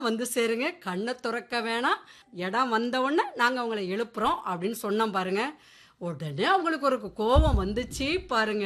வந்து சேருங்க கண்ணை திறக்க வேணாம் இடம் வந்த உடனே நாங்கள் உங்களை எழுப்புறோம் அப்படின்னு சொன்னோம் பாருங்க உடனே அவங்களுக்கு ஒரு கோபம் வந்துச்சு பாருங்க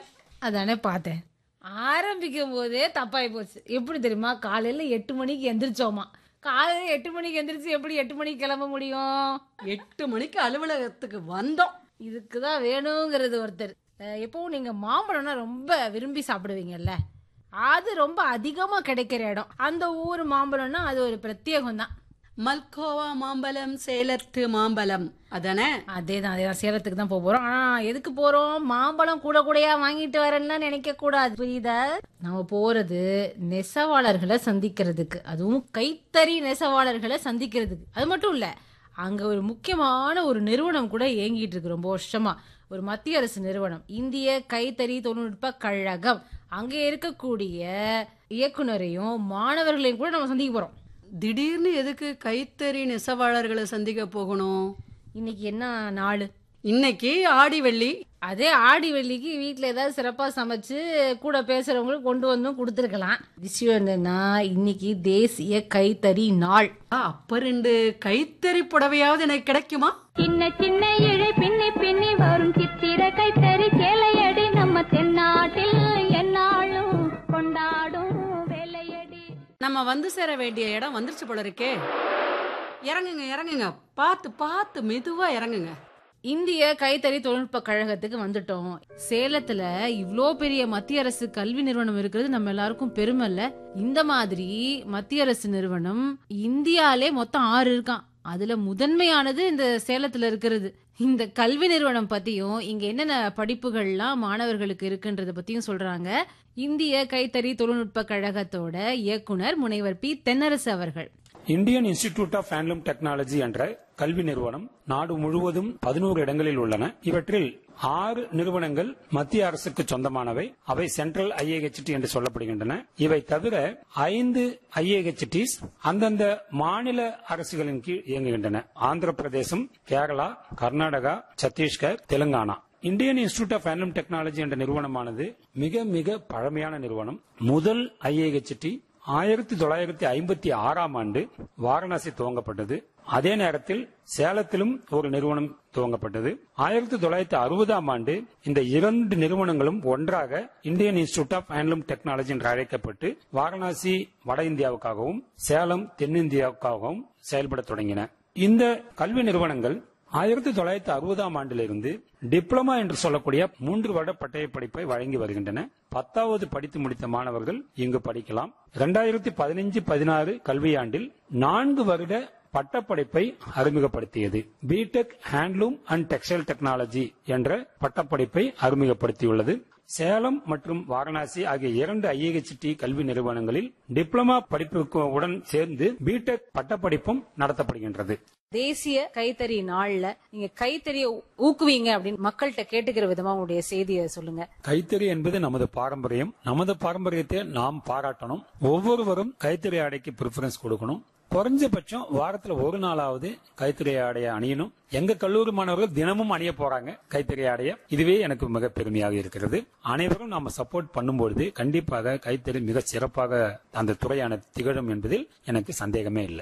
அதானே பார்த்தேன் ஆரம்பிக்கும் போதே தப்பாகி போச்சு எப்படி தெரியுமா காலையில எட்டு மணிக்கு எந்திரிச்சோமா காலையில எட்டு மணிக்கு எந்திரிச்சு எப்படி எட்டு மணிக்கு கிளம்ப முடியும் எட்டு மணிக்கு அலுவலகத்துக்கு வந்தோம் இதுக்கு தான் வேணுங்கிறது ஒருத்தர் அஹ் எப்பவும் நீங்க மாம்பழம்னா ரொம்ப விரும்பி சாப்பிடுவீங்கல்ல அது ரொம்ப அதிகமா கிடைக்கிற இடம் அந்த ஊர் மாம்பழம்னா அது ஒரு பிரத்யேகம் தான் மல்கோவா மாம்பழம் சேலத்து மாம்பழம் அதானே அதே தான் அதே தான் சேலத்துக்கு தான் போக போறோம் ஆனா எதுக்கு போறோம் மாம்பழம் கூட கூடயா வாங்கிட்டு வரேன்னா நினைக்க கூடாது புரியுதா நம்ம போறது நெசவாளர்களை சந்திக்கிறதுக்கு அதுவும் கைத்தறி நெசவாளர்களை சந்திக்கிறதுக்கு அது மட்டும் இல்ல அங்க ஒரு முக்கியமான ஒரு நிறுவனம் கூட இயங்கிட்டு இருக்கு ரொம்ப வருஷமா ஒரு மத்திய அரசு நிறுவனம் இந்திய கைத்தறி தொழில்நுட்ப கழகம் அங்க இருக்கக்கூடிய இயக்குனரையும் மாணவர்களையும் கூட நம்ம சந்திக்க போறோம் திடீர்னு எதுக்கு கைத்தறி நெசவாளர்களை சந்திக்க போகணும் இன்னைக்கு என்ன நாள் இன்னைக்கு ஆடி வெள்ளி அதே ஆடி வெள்ளிக்கு வீட்டில் ஏதாவது சிறப்பாக சமைச்சு கூட பேசுறவங்களுக்கு கொண்டு வந்தும் கொடுத்துருக்கலாம் விஷயம் என்னன்னா இன்னைக்கு தேசிய கைத்தறி நாள் ஆ, அப்ப ரெண்டு கைத்தறி புடவையாவது எனக்கு கிடைக்குமா சின்ன சின்ன இழை பின்னி பின்னி வரும் சித்திர கைத்தறி சேலையடி நம்ம தென்னாட்டில் என்னாலும் கொண்டாடும் வேலையடி நம்ம வந்து சேர வேண்டிய இடம் வந்துருச்சு போல இருக்கே இறங்குங்க இறங்குங்க பார்த்து பார்த்து மெதுவா இறங்குங்க இந்திய கைத்தறி தொழில்நுட்ப கழகத்துக்கு வந்துட்டோம் சேலத்துல இவ்ளோ பெரிய மத்திய அரசு கல்வி நிறுவனம் இருக்கிறது நம்ம எல்லாருக்கும் பெருமை இல்ல இந்த மாதிரி மத்திய அரசு நிறுவனம் இந்தியாலே மொத்தம் ஆறு இருக்கான் அதுல முதன்மையானது இந்த சேலத்துல இருக்கிறது இந்த கல்வி நிறுவனம் பத்தியும் இங்க என்னென்ன படிப்புகள்லாம் மாணவர்களுக்கு இருக்குன்றத பத்தியும் சொல்றாங்க இந்திய கைத்தறி தொழில்நுட்ப கழகத்தோட இயக்குனர் முனைவர் பி தென்னரசு அவர்கள் Indian Institute of Handloom Technology என்ற கல்வி நிறுவனம் நாடு முழுவதும் பதினோரு இடங்களில் உள்ளன இவற்றில் ஆறு நிறுவனங்கள் மத்திய அரசுக்கு சொந்தமானவை அவை சென்ட்ரல் ஐஏஹெச்டி என்று சொல்லப்படுகின்றன இவை தவிர ஐந்து ஐஏஹெச்டிஸ் அந்தந்த மாநில அரசுகளின் கீழ் இயங்குகின்றன Andhra Pradesh Kerala Karnataka Chhattisgarh Telangana Indian Institute of Handloom Technology என்ற நிறுவனமானது மிக மிக பழமையான நிறுவனம் முதல் ஐஏஹெச்டி ஆயிரத்தி தொள்ளாயிரத்தி ஐம்பத்தி ஆறாம் ஆண்டு வாரணாசி துவங்கப்பட்டது அதே நேரத்தில் சேலத்திலும் ஒரு நிறுவனம் துவங்கப்பட்டது ஆயிரத்தி தொள்ளாயிரத்தி அறுபதாம் ஆண்டு இந்த இரண்டு நிறுவனங்களும் ஒன்றாக Indian Institute of Handloom Technology என்று அழைக்கப்பட்டு வாரணாசி வட இந்தியாவுக்காகவும் சேலம் தென்னிந்தியாவுக்காகவும் செயல்பட தொடங்கின இந்த கல்வி நிறுவனங்கள் ஆயிரத்தி தொள்ளாயிரத்தி அறுபதாம் ஆண்டிலிருந்து டிப்ளமா என்று சொல்லக்கூடிய மூன்று வருட பட்டய படிப்பை வழங்கி வருகின்றன பத்தாவது படித்து முடித்த மாணவர்கள் இங்கு படிக்கலாம் இரண்டாயிரத்தி பதினைஞ்சு பதினாறு கல்வியாண்டில் நான்கு வருட பட்டப்படிப்பை அறிமுகப்படுத்தியது B Tech handloom and textile technology என்ற பட்டப்படிப்பை அறிமுகப்படுத்தியுள்ளது சேலம் மற்றும் வாரணாசி ஆகிய இரண்டு ஐஏஹெச்டி கல்வி நிறுவனங்களில் டிப்ளமா படிப்புக்கு உடன் சேர்ந்து பிடெக் பட்டப்படிப்பும் நடத்தப்படுகின்றது தேசிய கைத்தறி நாள்ல நீங்க கைத்தறிய ஊக்குவீங்க அப்படின்னு மக்கள்கிட்ட கேட்டுக்கிற விதமா உங்களுடைய செய்தியை சொல்லுங்க கைத்தறி என்பது நமது பாரம்பரியம் நமது பாரம்பரியத்தை நாம் பாராட்டணும் ஒவ்வொருவரும் கைத்தறி ஆடைக்கு ப்ரிஃபரன்ஸ் கொடுக்கணும் குறைஞ்சபட்சம் வாரத்துல ஒரு நாளாவது கைத்தறி ஆடைய அணியணும் எங்க கல்லூரி மாணவர்கள் தினமும் அணிய போறாங்க கைத்தறி ஆடைய இதுவே எனக்கு மிக பெருமையாக இருக்கிறது அனைவரும் நாம சப்போர்ட் பண்ணும்பொழுது கண்டிப்பாக கைத்தறி மிக சிறப்பாக அந்த துறையான திகழும் என்பதில் எனக்கு சந்தேகமே இல்லை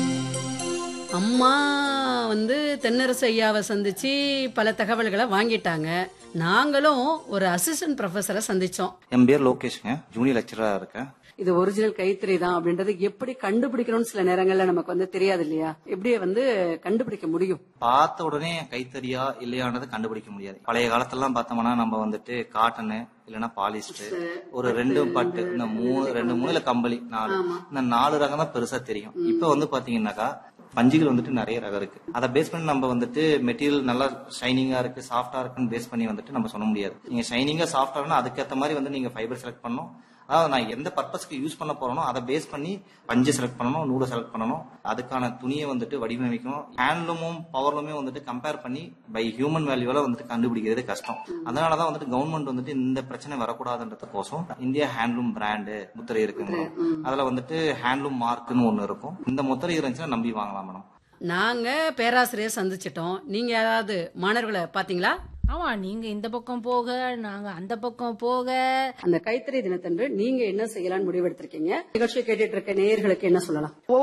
அம்மா வந்து தென்னரசு ஐயாவை சந்திச்சு பல தகவல்களை வாங்கிட்டாங்க நாங்களும் ஒரு அசிஸ்டன்ட் ப்ரொஃபஸரை சந்திச்சோம் என் பேர் லோகேஷ்ங்க ஜூனியர் லெக்சரரா இருக்கேன் இது ஒரிஜினல் கைத்தறி தான் அப்படின்றது எப்படி கண்டுபிடிக்கணும்னு சில நேரங்கள்ல நமக்கு வந்து தெரியாது இல்லையா எப்படி வந்து கண்டுபிடிக்க முடியும் பார்த்த உடனே கைத்தறியா இல்லையானது கண்டுபிடிக்க முடியாது பழைய காலத்துலலாம் பார்த்தோம்னா நம்ம வந்துட்டு காட்டனு இல்லைன்னா பாலிஸ்டர் ஒரு ரெண்டு பட்டு இந்த மூணு ரெண்டு மூணுல கம்பளி நாலு இந்த நாலு ரகம் தான் பெருசா தெரியும் இப்ப வந்து பாத்தீங்கன்னாக்கா பஞ்சுகள் வந்துட்டு நிறைய ரகம் இருக்கு அதை பேஸ் பண்ணி நம்ம வந்துட்டு மெட்டீரியல் நல்லா ஷைனிங்கா இருக்கு சாஃப்டா இருக்குன்னு பேஸ் பண்ணி வந்துட்டு நம்ம சொல்ல முடியாது நீங்க ஷைனிங்கா சாஃப்டா அதுக்கேற்ற மாதிரி வந்து நீங்க ஃபைபர் செலக்ட் பண்ணணும் அதாவது நான் எந்த பர்பஸ்க்கு யூஸ் பண்ண போறேனோ அதை பேஸ் பண்ணி பஞ்சு செலக்ட் பண்ணணும் நூலை செலக்ட் பண்ணணும் அதுக்கான துணியை வந்துட்டு வடிவமைக்கணும் ஹேண்ட்லூமும் பவர்லூமே வந்துட்டு கம்பேர் பண்ணி பை ஹியூமன் வேல்யூல வந்துட்டு கண்டுபிடிக்கிறது கஷ்டம் அதனாலதான் வந்துட்டு கவர்மெண்ட் வந்துட்டு இந்த பிரச்சனை வரக்கூடாதுன்றதுக்கோசம் இந்தியா ஹேண்ட்லூம் பிராண்டு முத்திரை இருக்குங்க அதுல வந்துட்டு ஹேண்ட்லூம் மார்க்னு ஒண்ணு இருக்கும் இந்த முத்திரை இருந்துச்சுன்னா நம்பி வாங்கலாம் மேடம் நாங்க பேராசிரியர் சந்திச்சிட்டோம் நீங்க யாராவது மாணவர்களை பாத்தீங்களா ஆமா நீங்க இந்த பக்கம் போக நாங்க அந்த பக்கம் போக அந்த கைத்தறி தினத்தன்று நீங்க என்ன செய்யலாம்னு முடிவெடுத்திருக்கீங்க நிகழ்ச்சியை கேட்டுட்டு இருக்க நேயர்களுக்கு என்ன சொல்லலாம்